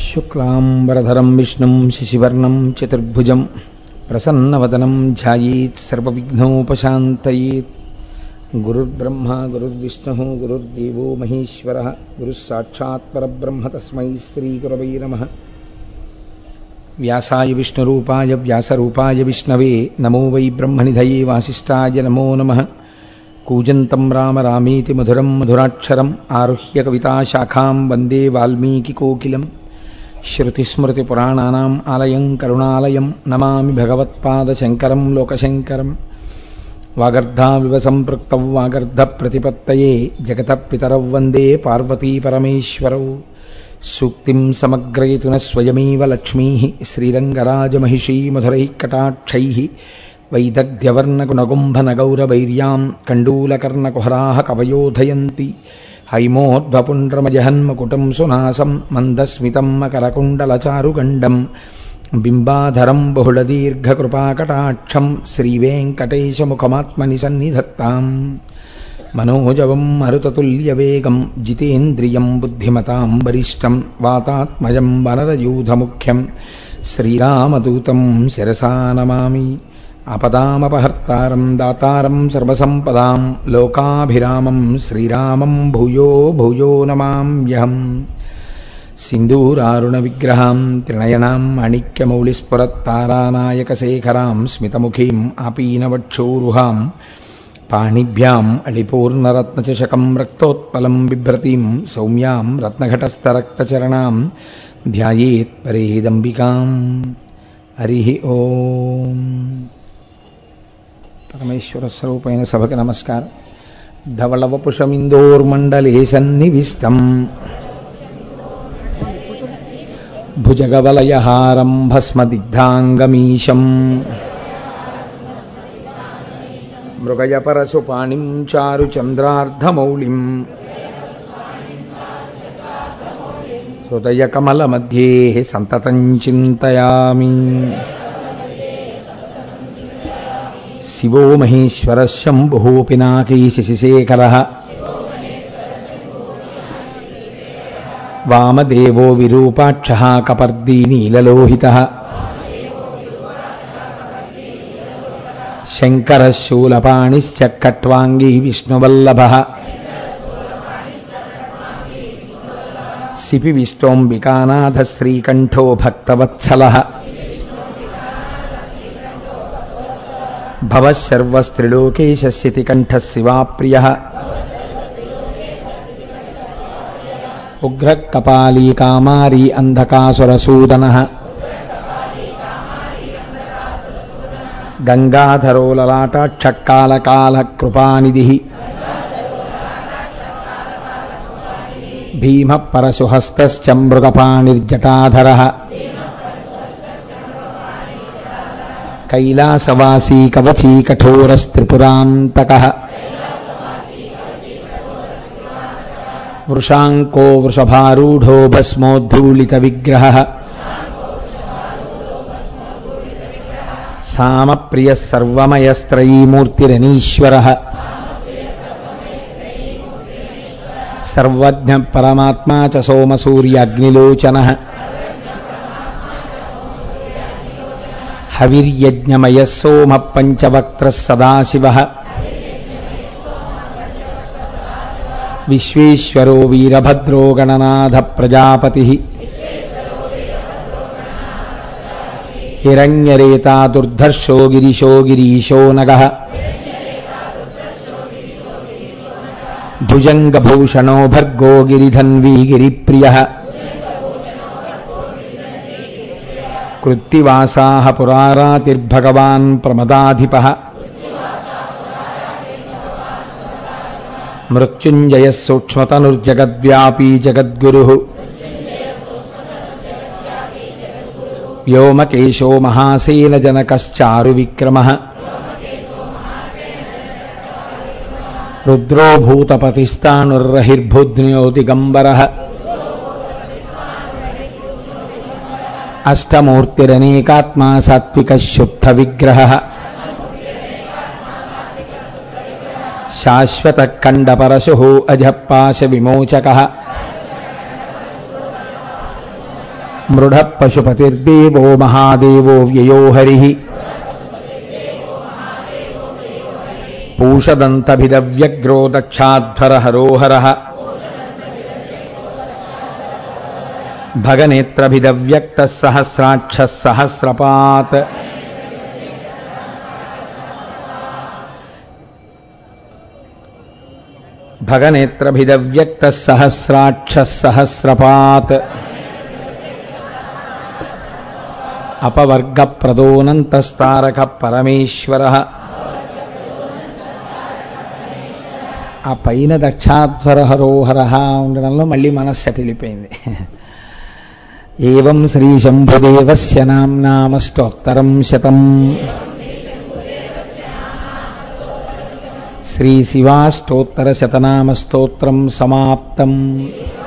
శుక్లాంబరధరం విష్ణుం శశివర్ణం చతుర్భుజం ప్రసన్నవదనం ధ్యాయేత్ సర్వవిఘ్నోపశాంతయేత్ గురుర్బ్రహ్మ గురుర్విష్ణు గురుర్దేవో మహేశ్వర గురుస్సాక్షాత్ పరబ్రహ్మ తస్మై శ్రీగురవై నమ వ్యాసాయ విష్ణురూపాయ వ్యాసరూపాయ విష్ణవే నమో వై బ్రహ్మనిధయే వాసిష్ఠాయ నమో నమః కూజంతం రామ రామేతి మధురం మధురాక్షరం ఆరుహ్య కవితాశాఖాం వందే వాల్మీకికోకిలం శృతిస్మృతిపురాణానాం ఆలయం కరుణాలయం నమామి భగవత్పాదశంకరం లోకశంకరం వాగర్ధావివ సంపృక్తౌ వాగర్ధప్రతిపత్తయే జగతపితరౌ వందే పార్వతీపరమేశ్వరౌ సూక్తిం సమగ్రయతున స్వయమేవ లక్ష్మీ శ్రీరంగరాజమహిషీ మధురైः కటాక్షైः వైదగ్ధ్యవర్ణగుణగుంభనగౌరవైర్యాం కండూలకర్ణకుహరాः కవయోధయంతి హైమోద్భపుండ్రమజహన్మకుటం సునాసం మందస్మితం మకరకుండలచారుగండం బింబాధరం బహుళదీర్ఘకృపాకటాక్షం శ్రీవేంకటేశముఖమాత్మని సన్నిధత్తాం మనోజవం మరుతతుల్యవేగం జితేంద్రియం బుద్ధిమతాం వరిష్టం వాతాత్మజం వనరయూధముఖ్యం శ్రీరామదూతం శిరసా నమామి ఆపదామపహర్తారం దాతారం సర్వసంపదాం లోకాభిరామం శ్రీరామం భూయో భూయో నమామ్యహం सिन्दूरारुणविग्रहां त्रिणयनां माणिक्यमौलिस्फुरत्तारानायकशेखरां स्मितमुखीम् आपीनवक्षोरुहां पाणिभ्याम् अलिपूर्णरत्नचषकं रक्तोत्पलं बिभ्रतीं सौम्यां रत्नघटस्थरक्तचरणां ध्यायेत् परेदम्बिकाम् हरिः ఓం పరమేశ్వరస్వరూపైన సభకి నమస్కారం ధవళవపుషమిందోర్మండలే సన్నివిష్టం భుజగవలయహారం భస్మదిగ్ధాంగమీశం మృగయపరశుపాణిం చారుచంద్రార్ధమౌళిం హృదయకమలमध्ये సంతతం చింతయామి శివో మహేశ్వర శంభుः పినాకీ శశిశేఖరः వామదేవో విరూపాక్షः కపర్దీ నీలలోహితः శంకరः శూలపాణిశ్చ కట్వాంగీ విష్ణువల్లభः సిపి విష్టోంబికానాథ శ్రీకంఠో భక్తవత్సలः భవశర్వస్త్రిలోకేశస్థితికంఠः శివాప్రియः ఉగ్రः కపాలీ కామారీ అంధకాసురసూదనः గంగాధరో లలాటాక్షకాలకాలకృపానిధిः భీమः పరశుహస్తశ్చ మృగపాణిర్జటాధరः కైలాసవాసీ కవచీ కఠోరస్త్రిపురాంతకः వృషాంకో వృషభారూఢో భస్మోద్ధూళితవిగ్రహः సామప్రియः సర్వమయస్త్రయీమూర్తిరనీశ్వరः సర్వజ్ఞ పరమాత్మా చ సోమసూర్యాగ్నిలోచనः హవిర్యజ్ఞమయः సోమः పంచవక్త్రः సదాశివः విశ్వేశ్వరో వీరభద్రో గణనాథ ప్రజాపతిः హిరణ్యరేతా దుర్ధర్షో గిరిశో గిరీశో నగः భుజంగభూషణో భర్గో గిరిధన్వీ గిరిప్రియः కృత్తివాసాः పురారాతిర్భగవాన్ ప్రమదాధిపः మృత్యుంజయः సూక్ష్మతనుర్జగద్వ్యాపీ జగద్గురుः వ్యోమకేశో మహాసేనజనకశ్చారువిక్రమः రుద్రో భూతపతిస్థానుర్రహిర్భుజ్ఞో దిగంబరः అష్టమూర్తిరనేకాత్మా సాత్వికः శుద్ధవిగ్రహः శాశ్వతఖండపరశుः అజపాశ విమోచకः మృఢ పశుపతిర్దేవో మహాదేవో వ్యయో హరి పూషదంతభిదవ్యగ్రో దక్షాధ్వర హరోహర భగనేత్రభిదవ్యక్త సహస్రాక్ష సహస్రపాత్ భగనేత్రభిదవ్యక్త సహస్రాక్ష సహస్రపాత్ అపవర్గ ప్రదోనంతస్తారక పరమేశ్వర ఆ పైన దక్షాధ్వర హరోహర ఉండడంలో మళ్ళీ మనస్సు అటు వెళ్ళిపోయింది ఏం శ్రీ శంభుదేవస్య నామ్నామష్టోత్తరం శతం శ్రీ శివాష్టోత్తర శతనామస్తోత్రం సమాప్తం